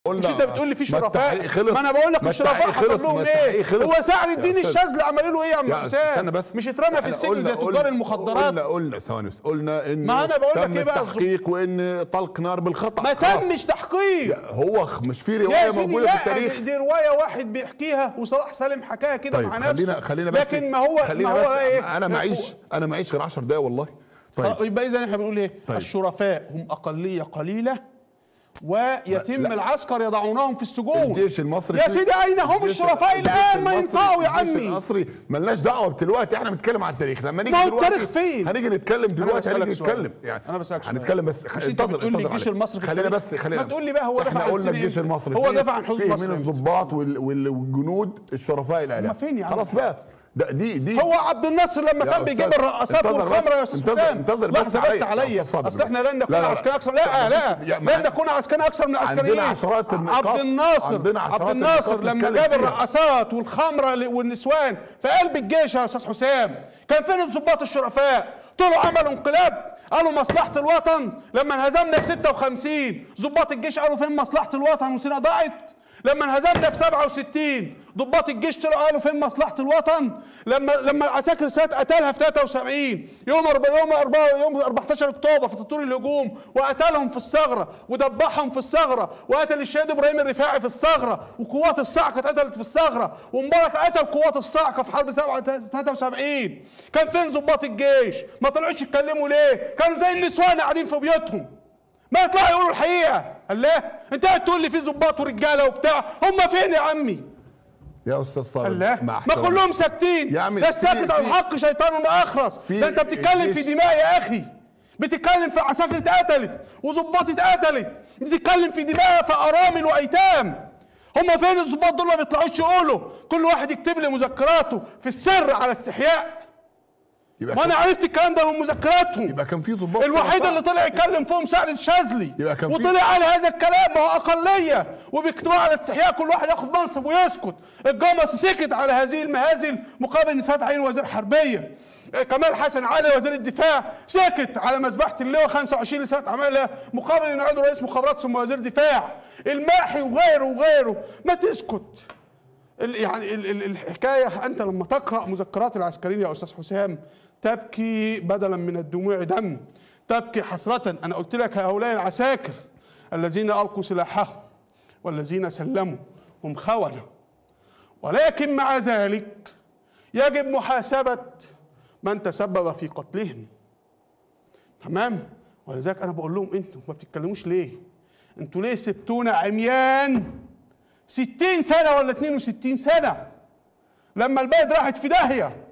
مش قلنا انت بتقول لي في ما شرفاء التحقيق خلص. ما انا بقول لك ما الشرفاء التحقيق حصل خلص. لهم ما ايه التحقيق خلص. هو سعد الدين يا أستاذ. الشاذلي عملوا له ايه يا عم يا حسام استنى بس مش اترمى في إحنا السجن قلنا- زي تجار قلنا- المخدرات قلنا قلنا ثواني بس قلنا ان ما أنا بقول لك تم إيه بقى التحقيق وان طلق نار بالخطا ما خلاص. تمش تحقيق هو خ- مش في يا روايه سيدي موجوده في لا التاريخ دي روايه واحد بيحكيها وصلاح سالم حكاها كده طيب مع نفسه خلينا خلينا بس لكن ما هو خلينا ما هو بس ايه انا معيش انا معيش غير 10 دقايق والله طيب يبقى اذا احنا بنقول ايه طيب. الشرفاء هم اقليه قليله ويتم لا. العسكر يضعونهم في السجون الجيش المصري يا في- سيدي اين هم الجيش- الشرفاء الجيش الان ما المصري- ينفعوا يا الجيش عمي المصري ملناش دعوه دلوقتي احنا بنتكلم عن التاريخ لما نيجي ما هو دلوقتي التاريخ فين؟ هنيجي نتكلم دلوقتي بسألك هنيجي سؤال. نتكلم يعني أنا بسألك سؤال. هنتكلم بس مش أنت انتظر بتقول لي انتظر الجيش عليك. المصري في خلينا التاريخ؟ بس خلينا ما تقول لي بقى هو دفع احنا عن قلنا سنين الجيش إمتى؟ المصري هو فيه- دفع عن حدود فيه مصر من إمتى؟ الضباط وال- وال- والجنود الشرفاء العراق هما فين يا عم؟ خلاص بقى ده دي دي هو عبد الناصر لما يا كان بيجيب أستاذ، الرقصات انتظر والخمره بس، يا استاذ انتظر- حسام انتظر بس لحظه بس عليا، يا عليا أستاذ صابر اصل احنا بس. لن نكون لا، لا، عسكري اكثر لا، لا لا يا- ما- لن نكون عسكري اكثر من عندنا العسكريين عشرات النقاط. عبد الناصر عندنا عشرات عبد الناصر النقاط لما نتكلم جاب فيها. الرقصات والخمره ل- والنسوان في قلب الجيش يا استاذ حسام كان فين الضباط الشرفاء طلعوا عملوا انقلاب قالوا مصلحة الوطن لما انهزمنا في 56 ضباط الجيش قالوا فين مصلحة الوطن وسينا ضاعت لما انهزمنا في 67 ضباط الجيش طلعوا قالوا فين مصلحة الوطن لما لما عساكر السادات قتلها في 73 يوم أربع يوم أربعة يوم 14 اكتوبر في تطور الهجوم وقتلهم في الثغرة ودبحهم في الثغرة وقتل الشهيد ابراهيم الرفاعي في الثغرة وقوات الصاعقة اتقتلت في الثغرة ومبارك قتل قوات الصاعقة في حرب 73 كان فين ضباط الجيش ما طلعوش يتكلموا ليه كانوا زي النسوان قاعدين في بيوتهم ما يطلعوا يقولوا الحقيقة الله انت قاعد تقول لي في ضباط ورجاله وبتاع هم فين يا عمي يا استاذ صابر الله مع ما احترامي. كلهم ساكتين يا عم ده في- الساكت عن في- الحق شيطان اخرس في ده انت بتتكلم في الجيش- دماء يا اخي بتتكلم في عساكر اتقتلت وظباط اتقتلت بتتكلم في دماء في ارامل وايتام هم فين الظباط دول ما بيطلعوش يقولوا كل واحد يكتب لي مذكراته في السر على استحياء يبقى ما انا كان- عرفت الكلام ده من مذكراتهم يبقى كان في ضباط الوحيد شرفاء. اللي طلع يتكلم فيهم سعد الشاذلي يبقى كان في- وطلع قال هذا الكلام ما هو اقليه وبيكتبوا على استحياء كل واحد ياخد منصب ويسكت الجمص سكت على هذه المهازل مقابل ان فتحي عين وزير حربيه كمال حسن علي وزير الدفاع سكت على مذبحه اللواء 25 لسنه عملها مقابل ان عضو رئيس مخابرات ثم وزير دفاع الماحي وغيره وغيره ما تسكت ال- يعني ال- ال- الحكايه انت لما تقرا مذكرات العسكريين يا استاذ حسام تبكي بدلا من الدموع دم تبكي حسره انا قلت لك هؤلاء العساكر الذين القوا سلاحهم والذين سلموا هم خونه ولكن مع ذلك يجب محاسبه من تسبب في قتلهم تمام ولذلك انا بقول لهم انتوا ما بتتكلموش ليه انتوا ليه سبتونا عميان ستين سنة ولا اتنين وستين سنة لما البلد راحت في داهية